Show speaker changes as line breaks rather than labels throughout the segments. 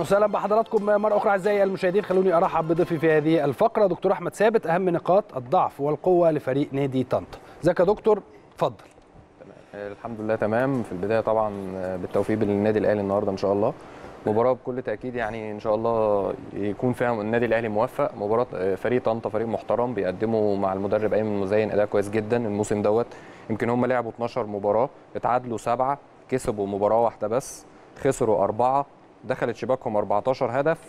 وسهلا بحضراتكم مره اخرى اعزائي المشاهدين خلوني ارحب بضيفي في هذه الفقره دكتور احمد ثابت اهم نقاط الضعف والقوه لفريق نادي طنطا ازيك يا دكتور اتفضل
الحمد لله تمام في البدايه طبعا بالتوفيق للنادي الاهلي النهارده ان شاء الله مباراه بكل تاكيد يعني ان شاء الله يكون فيها النادي الاهلي موفق مباراه فريق طنطا فريق محترم بيقدموا مع المدرب ايمن المزين اداء كويس جدا الموسم دوت يمكن هم لعبوا 12 مباراه اتعادلوا سبعه كسبوا مباراه واحده بس خسروا اربعه دخلت شباكهم 14 هدف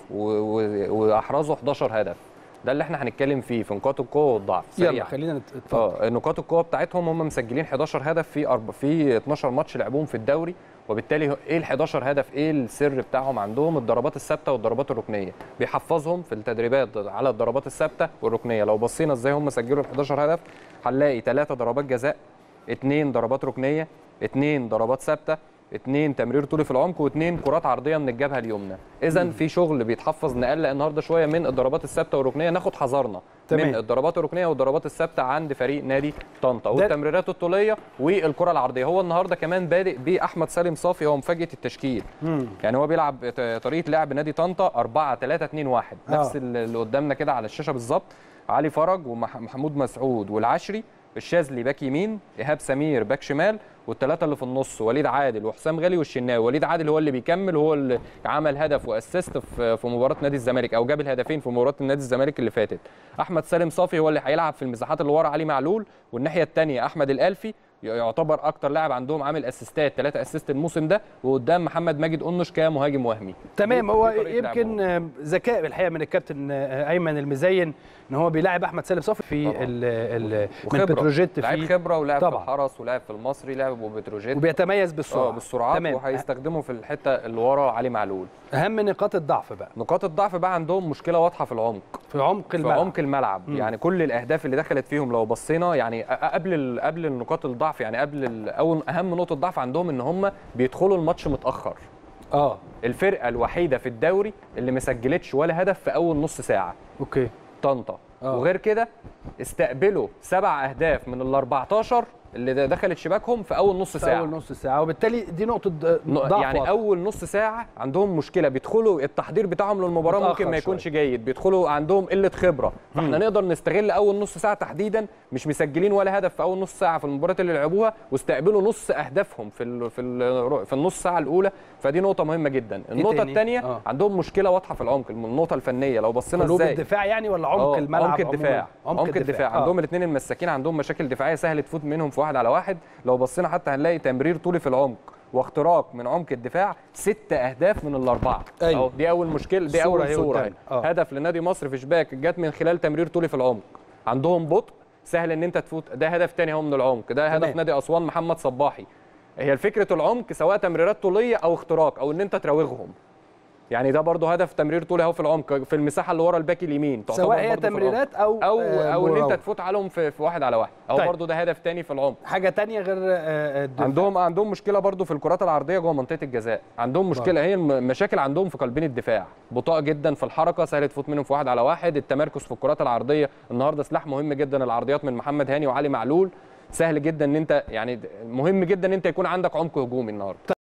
واحرزوا 11 هدف ده اللي احنا هنتكلم فيه في نقاط القوه والضعف
يلا خلينا نتفضل
اه نقاط القوه بتاعتهم هم مسجلين 11 هدف في أرب... في 12 ماتش لعبوهم في الدوري وبالتالي ايه ال 11 هدف ايه السر بتاعهم عندهم الضربات الثابته والضربات الركنيه بيحفظهم في التدريبات على الضربات الثابته والركنيه لو بصينا ازاي هم سجلوا ال 11 هدف هنلاقي ثلاثه ضربات جزاء اثنين ضربات ركنيه اثنين ضربات ثابته اثنين تمرير طولي في العمق واثنين كرات عرضيه من الجبهه اليمنى اذا في شغل بيتحفظ نقلق النهارده شويه من الضربات الثابته والركنيه ناخد حذرنا من الضربات الركنيه والضربات الثابته عند فريق نادي طنطا والتمريرات الطوليه والكره العرضيه هو النهارده كمان بادئ باحمد سالم صافي هو مفاجاه التشكيل مم. يعني هو بيلعب طريقه لعب نادي طنطا 4 3 2 1 نفس آه. اللي قدامنا كده على الشاشه بالظبط علي فرج ومحمود مسعود والعشري الشاذلي باك يمين ايهاب سمير باك شمال والثلاثه اللي في النص وليد عادل وحسام غالي والشناوي وليد عادل هو اللي بيكمل هو اللي عمل هدف واسيست في مباراه نادي الزمالك او جاب الهدفين في مباراه نادي الزمالك اللي فاتت احمد سالم صافي هو اللي هيلعب في المساحات اللي ورا علي معلول والناحيه الثانيه احمد الالفي يعتبر اكتر لاعب عندهم عامل اسيستات ثلاثه اسيست الموسم ده وقدام محمد ماجد قنش كمهاجم وهمي
تمام هو يمكن ذكاء الحقيقه من الكابتن ايمن المزين ان هو بيلاعب احمد سالم صافي في ال ال من بتروجيت
لاعب خبره ولاعب في الحرس ولاعب في المصري لاعب وبتروجيت
وبيتميز بالسرعه
اه بالسرعات وهيستخدمه في الحته اللي ورا علي معلول
اهم نقاط الضعف بقى
نقاط الضعف بقى عندهم مشكله واضحه في العمق
في عمق الملعب
في عمق الملعب م. يعني كل الاهداف اللي دخلت فيهم لو بصينا يعني قبل قبل نقاط الضعف يعني قبل اول اهم نقطه ضعف عندهم ان هم بيدخلوا الماتش متاخر
اه
الفرقه الوحيده في الدوري اللي ما سجلتش ولا هدف في اول نص ساعه
اوكي
طنطا أوه. وغير كده استقبلوا سبع اهداف من ال 14 اللي دخلت شباكهم في اول نص ساعه
في اول نص ساعه وبالتالي دي نقطه ضعف
يعني واضح. اول نص ساعه عندهم مشكله بيدخلوا التحضير بتاعهم للمباراه ممكن ما يكونش شوية. جيد بيدخلوا عندهم قله خبره فاحنا م. نقدر نستغل اول نص ساعه تحديدا مش مسجلين ولا هدف في اول نص ساعه في المباريات اللي لعبوها واستقبلوا نص اهدافهم في ال في ال في النص ساعه الاولى فدي نقطه مهمه جدا النقطه الثانيه آه. عندهم مشكله واضحه في العمق النقطه الفنيه لو بصينا ازاي
قلوب الدفاع يعني ولا عمق الملعب
عمق الدفاع عمق, عمق الدفاع آه. عندهم الاثنين المساكين عندهم مشاكل دفاعيه سهل تفوت منهم في واحد على واحد لو بصينا حتى هنلاقي تمرير طولي في العمق واختراق من عمق الدفاع ست اهداف من الاربعه
أيوة.
أو دي اول مشكله دي اول صوره آه. هدف لنادي مصر في شباك جت من خلال تمرير طولي في العمق عندهم بطء سهل ان انت تفوت ده هدف تاني اهو من العمق ده هدف نادي اسوان محمد صباحي هي الفكره العمق سواء تمريرات طوليه او اختراق او ان انت تراوغهم يعني ده برضه هدف تمرير طولي اهو في العمق في المساحه اللي ورا الباك اليمين
سواء هي تمريرات او
او آه او ان انت تفوت عليهم في, في واحد على واحد او طيب. برضه ده هدف تاني في العمق
حاجه تانية غير آه
الدفاع. عندهم عندهم مشكله برضه في الكرات العرضيه جوه منطقه الجزاء عندهم مشكله هي المشاكل عندهم في قلبين الدفاع بطاء جدا في الحركه سهل تفوت منهم في واحد على واحد التمركز في الكرات العرضيه النهارده سلاح مهم جدا العرضيات من محمد هاني وعلي معلول سهل جدا ان انت يعني مهم جدا ان انت يكون عندك عمق هجومي النهارده